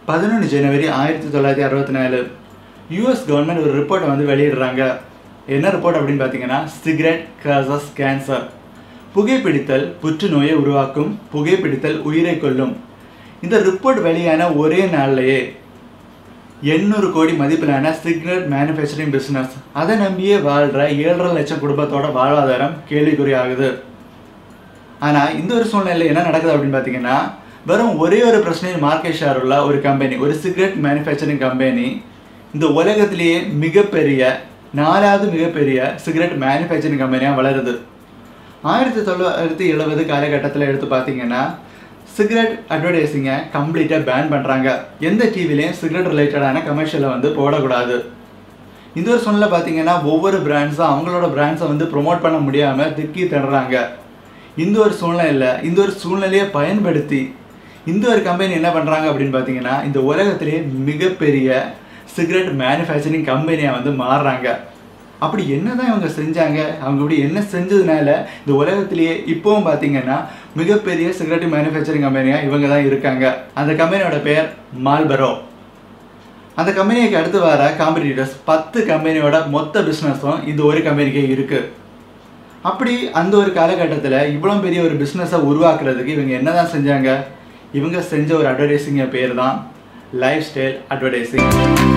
பதினொன்று ஜனவரி ஆயிரத்தி தொள்ளாயிரத்தி அறுபத்தி நாலு யூஎஸ் கவர்மெண்ட் ஒரு ரிப்போர்ட்டை வந்து வெளியிடுறாங்க என்ன ரிப்போர்ட் அப்படின்னு பார்த்தீங்கன்னா சிகரெட் காசஸ் கேன்சர் புகைப்பிடித்தல் புற்றுநோயை உருவாக்கும் புகைப்பிடித்தல் உயிரை கொல்லும் இந்த ரிப்போர்ட் வெளியான ஒரே நாள்லயே எண்ணூறு கோடி மதிப்பிலான சிகரெட் மேனுஃபேக்சரிங் பிஸ்னஸ் அதை நம்பியே வாழ்கிற ஏழரை லட்சம் குடும்பத்தோட வாழ்வாதாரம் கேள்விக்குறி ஆகுது ஆனால் இந்த ஒரு சூழ்நிலையில் என்ன நடக்குது அப்படின்னு பார்த்தீங்கன்னா வெறும் ஒரே ஒரு பிரச்சனையில் மார்க்கெட் ஷேர் உள்ள ஒரு கம்பெனி ஒரு சிகரெட் மேனுஃபேக்சரிங் கம்பெனி இந்த உலகத்திலேயே மிகப்பெரிய நாலாவது மிகப்பெரிய சிகரெட் மேனுஃபேக்சரிங் கம்பெனியாக வளருது ஆயிரத்தி தொள்ளாயிரத்தி எழுபது காலகட்டத்தில் எடுத்து பார்த்தீங்கன்னா சிகரெட் அட்வர்டைஸிங்கை கம்ப்ளீட்டாக பேன் பண்ணுறாங்க எந்த டிவிலையும் சிகரெட் ரிலேட்டடான கமர்ஷியலை வந்து போடக்கூடாது இந்த ஒரு சூழ்நிலை பார்த்தீங்கன்னா ஒவ்வொரு பிராண்ட்ஸும் அவங்களோட பிராண்ட்ஸை வந்து ப்ரொமோட் பண்ண முடியாமல் திக்கி தடுறாங்க இந்த ஒரு சூழ்நிலையில் இந்த ஒரு சூழ்நிலையை பயன்படுத்தி இந்த ஒரு கம்பெனி என்ன பண்ணுறாங்க அப்படின்னு பார்த்தீங்கன்னா இந்த உலகத்திலேயே மிகப்பெரிய சிகரெட் மேனுஃபேக்சரிங் கம்பெனியாக வந்து மாறுறாங்க அப்படி என்னதான் இவங்க செஞ்சாங்க அவங்க இப்படி என்ன செஞ்சதுனால இந்த உலகத்திலேயே இப்போவும் பார்த்தீங்கன்னா மிகப்பெரிய சிகரெட் மேனுஃபேக்சரிங் கம்பெனியாக இவங்க தான் இருக்காங்க அந்த கம்பெனியோட பேர் மால்பரோ அந்த கம்பெனிக்கு அடுத்து வர காம்படிட்டர்ஸ் பத்து கம்பெனியோட மொத்த பிஸ்னஸும் இந்த ஒரு கம்பெனிக்கே இருக்குது அப்படி அந்த ஒரு காலகட்டத்தில் இவ்வளோ பெரிய ஒரு பிஸ்னஸை உருவாக்குறதுக்கு இவங்க என்னதான் செஞ்சாங்க இவங்க செஞ்ச ஒரு அட்வர்டைஸிங்க பேர் தான் lifestyle advertising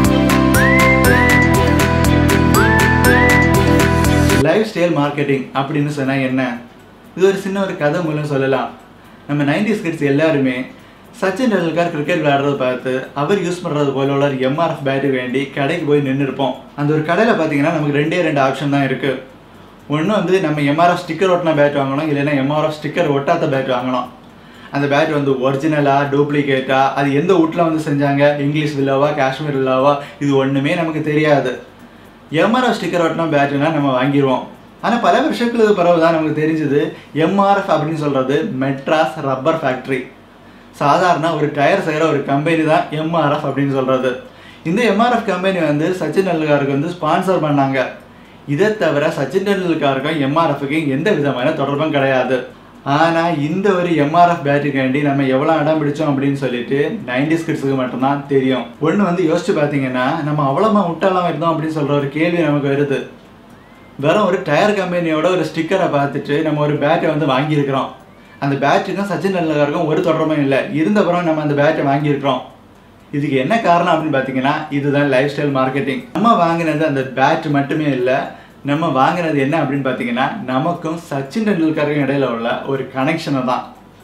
lifestyle marketing அப்படின்னு சொன்னால் என்ன இது ஒரு சின்ன ஒரு கதை மூலம் சொல்லலாம் நம்ம நைன்டிஸ் கிட்ஸ் எல்லாருமே சச்சின் டெண்டுல்கர் கிரிக்கெட் விளையாடுறத பார்த்து அவர் யூஸ் பண்ணுறது போல உள்ள ஒரு எம்ஆர்எஃப் பேட்டு வேண்டி கடைக்கு போய் நின்று இருப்போம் அந்த ஒரு கடையில் பார்த்தீங்கன்னா நமக்கு ரெண்டே ரெண்டு ஆப்ஷன் தான் இருக்குது ஒன்று வந்து நம்ம எம்ஆர்எஃப் ஸ்டிக்கர் ஒட்டின பேட் வாங்கணும் இல்லைன்னா எம்ஆர்எஃப் ஸ்டிக்கர் ஒட்டாத பேட் வாங்கணும் அந்த பேட் வந்து ஒரிஜினலா டூப்ளிகேட்டா அது எந்த வீட்டில் வந்து செஞ்சாங்க இங்கிலீஷ் வில்லாவா காஷ்மீர் வில்லாவா இது ஒன்றுமே நமக்கு தெரியாது எம்ஆர்எஃப் ஸ்டிக்கர் ஒட்டின பேட்டுனா நம்ம வாங்கிடுவோம் ஆனால் பல வருஷங்களுக்கு பிறகு தான் நமக்கு தெரிஞ்சது எம்ஆர்எஃப் அப்படின்னு சொல்கிறது மெட்ராஸ் ரப்பர் ஃபேக்ட்ரி சாதாரண ஒரு டயர் செய்கிற ஒரு கம்பெனி தான் எம்ஆர்எஃப் அப்படின்னு சொல்கிறது இந்த எம்ஆர்எஃப் கம்பெனி வந்து சச்சின் டெண்டுல்கருக்கு வந்து ஸ்பான்சர் பண்ணாங்க இதை தவிர சச்சின் டெண்டுல்கருக்கும் எம்ஆர்எஃப்க்கும் எந்த விதமான தொடர்பும் கிடையாது ஆனால் இந்த ஒரு எம்ஆர்எஃப் பேட்டுக்காண்டி நம்ம எவ்வளோ இடம் பிடிச்சோம் அப்படின்னு சொல்லிட்டு நைன்டிஸ் கிட்ஸுக்கு மட்டும்தான் தெரியும் ஒன்று வந்து யோசிச்சு பார்த்தீங்கன்னா நம்ம அவ்வளோமா முட்டாளாக இருந்தோம் அப்படின்னு சொல்கிற ஒரு கேள்வி நமக்கு வருது வெறும் ஒரு டயர் கம்பெனியோட ஒரு ஸ்டிக்கரை பார்த்துட்டு நம்ம ஒரு பேட்டை வந்து வாங்கியிருக்கிறோம் அந்த பேட்டுக்கும் சச்சின் டெண்டுல்கருக்கும் ஒரு தொடர்பும் இல்லை இருந்த பிறகு நம்ம அந்த பேட்டை வாங்கியிருக்கிறோம் இதுக்கு என்ன காரணம் அப்படின்னு பார்த்தீங்கன்னா இதுதான் லைஃப் ஸ்டைல் மார்க்கெட்டிங் நம்ம வாங்கினது அந்த பேட் மட்டுமே இல்லை நம்ம வாங்கினது என்ன அப்படின்னு பார்த்தீங்கன்னா நமக்கும் சச்சின் டெண்டுல்கருக்கும் இடையில உள்ள ஒரு கனெக்ஷனை தான்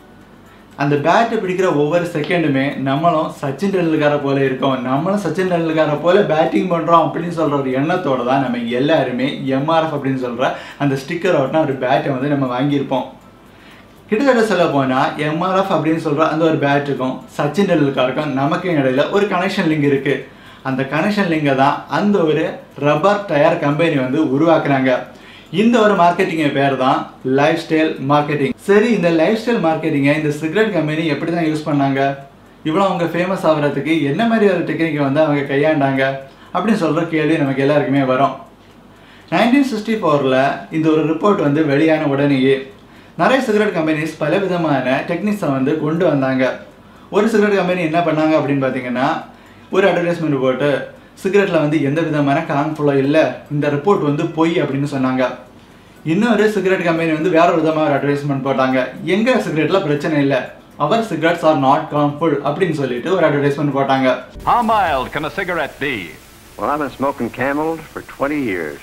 அந்த பேட்டை பிடிக்கிற ஒவ்வொரு செகண்டுமே நம்மளும் சச்சின் டெண்டுல்கரை போல இருக்கோம் நம்மளும் சச்சின் டெண்டுல்கரை போல பேட்டிங் பண்ணுறோம் அப்படின்னு சொல்கிற ஒரு எண்ணத்தோட தான் நம்ம எல்லாருமே எம்ஆர்எஃப் அப்படின்னு சொல்கிற அந்த ஸ்டிக்கர் ஓட்டினா ஒரு பேட்டை வந்து நம்ம வாங்கியிருப்போம் கிட்டத்தட்ட சொல்ல போனால் எம்ஆர்எஃப் அப்படின்னு சொல்கிற அந்த ஒரு பேட்டுக்கும் சச்சின் டெண்டுல்கருக்கும் நமக்கும் இடையில ஒரு கனெக்ஷன் லிங்க் இருக்குது அந்த கனெக்ஷன் லிங்கை தான் அந்த ஒரு ரப்பர் டயர் கம்பெனி வந்து உருவாக்குறாங்க இந்த ஒரு மார்க்கெட்டிங் பேர் தான் லைஃப் ஸ்டைல் மார்க்கெட்டிங் சரி இந்த லைஃப் ஸ்டைல் மார்க்கெட்டிங்கை இந்த சிகரெட் கம்பெனி எப்படி தான் யூஸ் பண்ணாங்க இவ்வளோ அவங்க ஃபேமஸ் ஆகிறதுக்கு என்ன மாதிரி ஒரு டெக்னிக்கை வந்து அவங்க கையாண்டாங்க அப்படின்னு சொல்கிற கேள்வி நமக்கு எல்லாருக்குமே வரும் நைன்டீன் சிக்ஸ்டி ஃபோரில் இந்த ஒரு ரிப்போர்ட் வந்து வெளியான உடனேயே நிறைய சிகரெட் கம்பெனிஸ் பல விதமான டெக்னிக்ஸை வந்து கொண்டு வந்தாங்க ஒரு சிகரெட் கம்பெனி என்ன பண்ணாங்க அப்படின்னு பார்த்தீங்கன்னா ஒரு அட்வர்டைஸ்மெண்ட் போட்டு சிகரெட்டில் வந்து எந்த விதமான கான்ஃபுல்லாக இல்லை இந்த ரிப்போர்ட் வந்து பொய் அப்படின்னு சொன்னாங்க இன்னொரு சிகரெட் கம்பெனி வந்து வேற விதமாக ஒரு அட்வர்டைஸ்மெண்ட் போட்டாங்க எங்கள் சிகரெட்டில் பிரச்சனை இல்லை அவர் சிகரெட்ஸ் ஆர் நாட் கான்ஃபுல் அப்படின்னு சொல்லிட்டு ஒரு அட்வர்டைஸ்மெண்ட் போட்டாங்க How mild can a cigarette be? Well, I've been smoking camels for 20 years.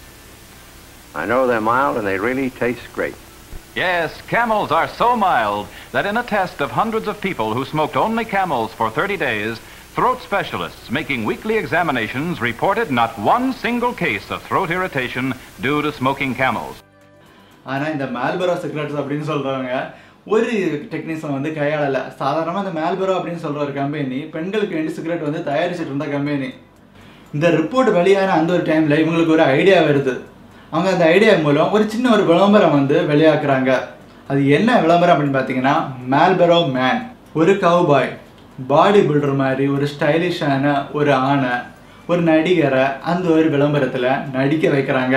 I know they're mild and they really taste great. Yes, camels are so mild that in a test of hundreds of people who smoked only camels for 30 days, throat specialists making weekly examinations reported not one single case of throat irritation due to smoking camels. ஆனால் இந்த மேல்பரோ cigarettes அப்படின்னு சொல்கிறவங்க ஒரு டெக்னிக்ஸை வந்து கையாளலை சாதாரணமாக இந்த மேல்பரோ அப்படின்னு சொல்கிற ஒரு கம்பெனி பெண்களுக்கு வேண்டி சிகரெட் வந்து தயாரிச்சிட்டு இருந்த கம்பெனி இந்த ரிப்போர்ட் வெளியான அந்த ஒரு டைமில் இவங்களுக்கு ஒரு ஐடியா வருது அவங்க அந்த ஐடியா மூலம் ஒரு சின்ன ஒரு விளம்பரம் வந்து வெளியாக்குறாங்க அது என்ன விளம்பரம் அப்படின்னு பார்த்தீங்கன்னா மேல்பரோ மேன் ஒரு கவுபாய் பாடி பில்டர் மாதிரி ஒரு ஸ்டைலிஷான ஒரு ஆணை ஒரு நடிகரை அந்த ஒரு விளம்பரத்தில் நடிக்க வைக்கிறாங்க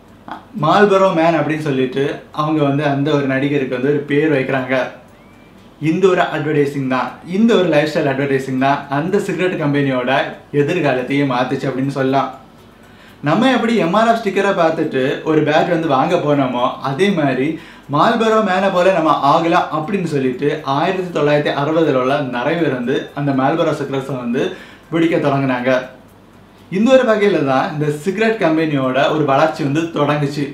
மால்பரோ மேன் அப்படின்னு சொல்லிட்டு அவங்க வந்து அந்த ஒரு நடிகருக்கு வந்து ஒரு பேர் வைக்கிறாங்க இந்த ஒரு அட்வர்டைசிங் தான் இந்த ஒரு லைஃப் ஸ்டைல் அட்வர்டைசிங் தான் அந்த சிகரெட் கம்பெனியோட எதிர்காலத்தையே மாத்துச்சு அப்படின்னு சொல்லலாம் நம்ம எப்படி எம்ஆர்எஃப் ஸ்டிக்கரை பார்த்துட்டு ஒரு பேட் வந்து வாங்க போனோமோ அதே மாதிரி மால்பரோ மேனை போல நம்ம ஆகலாம் அப்படின்னு சொல்லிட்டு ஆயிரத்தி தொள்ளாயிரத்தி அறுபதுல உள்ள நிறைய பேர் வந்து அந்த மால்பரோ சிகரெட்ஸை வந்து பிடிக்க தொடங்கினாங்க இந்த ஒரு வகையில் தான் இந்த சிகரெட் கம்பெனியோட ஒரு வளர்ச்சி வந்து தொடங்குச்சு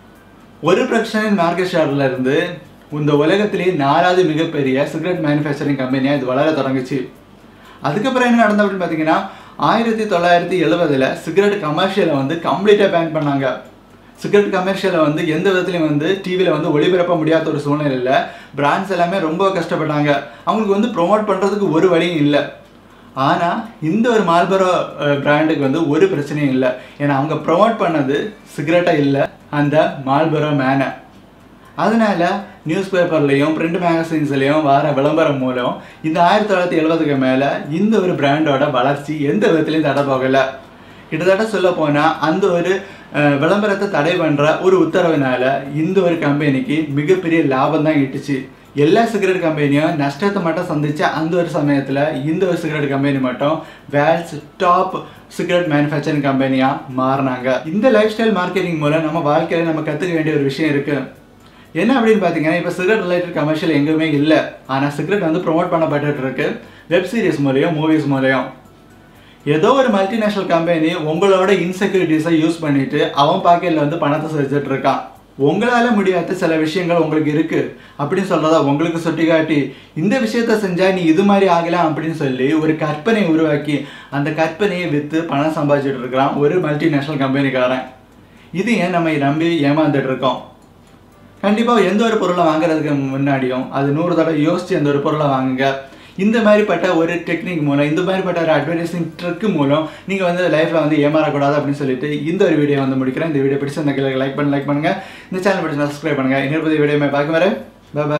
ஒரு பிரச்சனையின் மார்க்கெட் ஷேர்ல இருந்து இந்த உலகத்திலேயே நாலாவது மிகப்பெரிய சிகரெட் மேனுஃபேக்சரிங் கம்பெனியாக இது வளர தொடங்குச்சு அதுக்கப்புறம் என்ன நடந்தது அப்படின்னு பார்த்தீங்கன்னா ஆயிரத்தி தொள்ளாயிரத்தி எழுபதுல சிகரெட் கமர்ஷியலை வந்து கம்ப்ளீட்டாக பேன் பண்ணாங்க சிகரெட் கமர்ஷியலை வந்து எந்த விதத்துலையும் வந்து டிவியில் வந்து ஒளிபரப்ப முடியாத ஒரு சூழ்நிலையில் பிராண்ட்ஸ் எல்லாமே ரொம்ப கஷ்டப்பட்டாங்க அவங்களுக்கு வந்து ப்ரொமோட் பண்ணுறதுக்கு ஒரு வழியும் இல்லை ஆனால் இந்த ஒரு மால்பரோ பிராண்டுக்கு வந்து ஒரு பிரச்சனையும் இல்லை ஏன்னா அவங்க ப்ரொமோட் பண்ணது சிகரெட்டாக இல்லை அந்த மால்பரோ மேனை அதனால நியூஸ் பேப்பர்லேயும் பிரிண்ட் மேகசின்ஸ்லேயும் வர விளம்பரம் மூலம் இந்த ஆயிரத்தி தொள்ளாயிரத்தி எழுபதுக்கு மேலே இந்த ஒரு பிராண்டோட வளர்ச்சி எந்த விதத்துலையும் தடை போகலை கிட்டத்தட்ட சொல்ல போனால் அந்த ஒரு அஹ், விளம்பரத்தை தடை பண்ணுற ஒரு உத்தரவுனால இந்த ஒரு கம்பெனிக்கு மிகப்பெரிய லாபம் தான் ஈட்டுச்சு எல்லா சிகரெட் கம்பெனியும் நஷ்டத்தை மட்டும் சந்திச்ச அந்த ஒரு சமயத்தில் இந்த ஒரு சிகரெட் கம்பெனி மட்டும் வேர்ல்ட்ஸ் டாப் சிகரெட் மேனுஃபேக்சரிங் கம்பெனியாக மாறினாங்க இந்த லைஃப் ஸ்டைல் மார்க்கெட்டிங் மூலம் நம்ம வாழ்க்கையில் நம்ம கற்றுக்க வேண்டிய ஒரு விஷயம் இருக்குது என்ன அப்படின்னு பார்த்தீங்கன்னா இப்போ சிகரெட் ரிலேட்டட் கமர்ஷியல் எங்கேயுமே இல்லை ஆனால் சிகரெட் வந்து ப்ரோமோட் பண்ணப்பட்டுட்டு இருக்கு வெப் சீரிஸ் மூலியம் மூவிஸ் மூலியம் ஏதோ ஒரு மல்டிநேஷனல் கம்பெனி உங்களோட இன்செக்யூரிட்டிஸை யூஸ் பண்ணிட்டு அவன் பாக்கெட்டில் வந்து பணத்தை செஞ்சுட்டு இருக்கான் உங்களால முடியாத சில விஷயங்கள் உங்களுக்கு இருக்கு அப்படின்னு சொல்றதா உங்களுக்கு சுட்டி காட்டி இந்த விஷயத்த செஞ்சா நீ இது மாதிரி ஆகலாம் அப்படின்னு சொல்லி ஒரு கற்பனை உருவாக்கி அந்த கற்பனையை விற்று பணம் சம்பாதிச்சுட்டு இருக்கிறான் ஒரு மல்டிநேஷனல் கம்பெனிக்காரன் இது ஏன் நம்ம நம்பி ஏமாந்துட்டு இருக்கோம் கண்டிப்பாக எந்த ஒரு பொருளை வாங்குறதுக்கு முன்னாடியும் அது நூறு தடவை யோசிச்சு அந்த ஒரு பொருளை வாங்குங்க இந்த மாதிரிப்பட்ட ஒரு டெக்னிக் மூலம் இந்த மாதிரிப்பட்ட ஒரு அட்வர்டைசிங் ட்ரிக் மூலம் நீங்கள் வந்து லைஃப்பில் வந்து ஏமாறக்கூடாது அப்படின்னு சொல்லிட்டு இந்த ஒரு வீடியோ வந்து முடிக்கிறேன் இந்த வீடியோ பிடிச்சி அந்த லைக் பண்ணி லைக் பண்ணுங்க இந்த சேனல் பிடிச்சி சப்ஸ்கிரைப் பண்ணுங்க இன்னொரு புதிய வீடியோ பார்க்க வரேன் பாய்